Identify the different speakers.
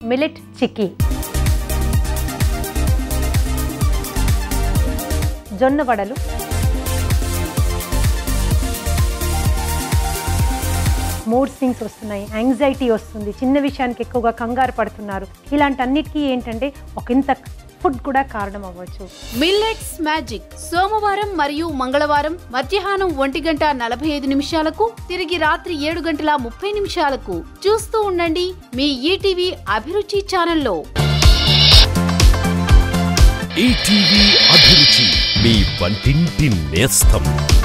Speaker 1: millet chikki జొన్న వడలు mood swings వస్తున్నాయి యాంగ్జైటీ వస్తుంది చిన్న విషయానికి ఎక్కువగా కంగారు పడుతున్నారు ఇలాంటి అన్నిటికీ ఏంటంటే ఒక ఇంత ఫుడ్ కూడా కారణం అవ్వచ్చు
Speaker 2: మిల్లెట్స్ మ్యాజిక్ సోమవారం మరియు మంగళవారం మధ్యాహ్నం ఒంటి గంట నలభై ఐదు నిమిషాలకు తిరిగి రాత్రి ఏడు గంటల ముప్పై నిమిషాలకు చూస్తూ ఉండండి మీ ఈటీవీ అభిరుచి ఛానల్లో
Speaker 3: ఈటీవీ అభిరుచి మీ వంటింటి నేస్తం